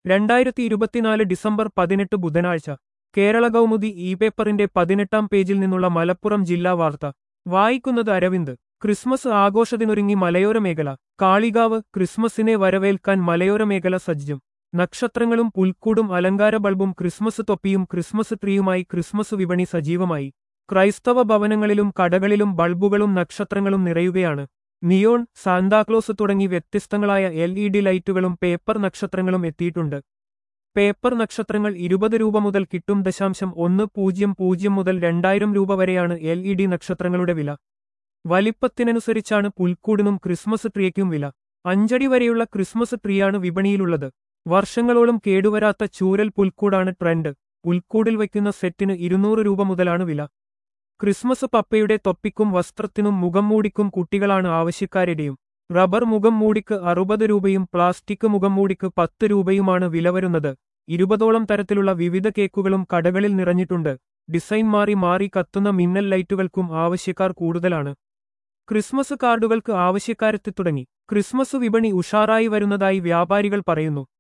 രണ്ടായിരത്തി ഇരുപത്തിനാല് ഡിസംബർ പതിനെട്ട് ബുധനാഴ്ച കേരള കൗമുദി ഇ പേപ്പറിന്റെ പതിനെട്ടാം പേജിൽ നിന്നുള്ള മലപ്പുറം ജില്ലാ വാർത്ത വായിക്കുന്നത് അരവിന്ദ് ക്രിസ്മസ് ആഘോഷത്തിനൊരുങ്ങി മലയോര മേഖല കാളികാവ് ക്രിസ്മസിനെ വരവേൽക്കാൻ മലയോര മേഖല സജ്ജം നക്ഷത്രങ്ങളും പുൽക്കൂടും അലങ്കാര ബൾബും ക്രിസ്മസ് തൊപ്പിയും ക്രിസ്മസ് ട്രീയുമായി ക്രിസ്മസ് വിപണി സജീവമായി ക്രൈസ്തവ ഭവനങ്ങളിലും കടകളിലും ബൾബുകളും നക്ഷത്രങ്ങളും നിറയുകയാണ് നിയോൺ സാന്താക്ലോസ് തുടങ്ങി വ്യത്യസ്തങ്ങളായ എൽ ഇ ഡി ലൈറ്റുകളും പേപ്പർ നക്ഷത്രങ്ങളും എത്തിയിട്ടുണ്ട് പേപ്പർ നക്ഷത്രങ്ങൾ ഇരുപത് രൂപ മുതൽ കിട്ടും ദശാംശം ഒന്ന് പൂജ്യം പൂജ്യം മുതൽ രണ്ടായിരം രൂപ വരെയാണ് എൽ ഇ ഡി നക്ഷത്രങ്ങളുടെ വില വലിപ്പത്തിനനുസരിച്ചാണ് പുൽക്കൂടിനും ക്രിസ്മസ് ട്രീയ്ക്കും വില അഞ്ചടി വരെയുള്ള ക്രിസ്മസ് ട്രീയാണ് വിപണിയിലുള്ളത് വർഷങ്ങളോളം കേടുവരാത്ത ചൂരൽ പുൽക്കൂടാണ് ട്രെൻഡ് പുൽക്കൂടിൽ വയ്ക്കുന്ന സെറ്റിന് ഇരുന്നൂറ് രൂപ മുതലാണ് വില ക്രിസ്മസ് പപ്പയുടെ തൊപ്പിക്കും വസ്ത്രത്തിനും മുഖം മൂടിക്കും കുട്ടികളാണ് ആവശ്യക്കാരുടെയും റബ്ബർ മുഖം മൂടിക്ക് അറുപത് രൂപയും പ്ലാസ്റ്റിക് മുഖം മൂടിക്ക് പത്ത് രൂപയുമാണ് വില വരുന്നത് ഇരുപതോളം തരത്തിലുള്ള വിവിധ കേക്കുകളും കടകളിൽ നിറഞ്ഞിട്ടുണ്ട് ഡിസൈൻ മാറി മാറി കത്തുന്ന മിന്നൽ ലൈറ്റുകൾക്കും ആവശ്യക്കാർ കൂടുതലാണ് ക്രിസ്മസ് കാർഡുകൾക്ക് ആവശ്യക്കാരെത്തി തുടങ്ങി ക്രിസ്മസ് വിപണി ഉഷാറായി വരുന്നതായി വ്യാപാരികൾ പറയുന്നു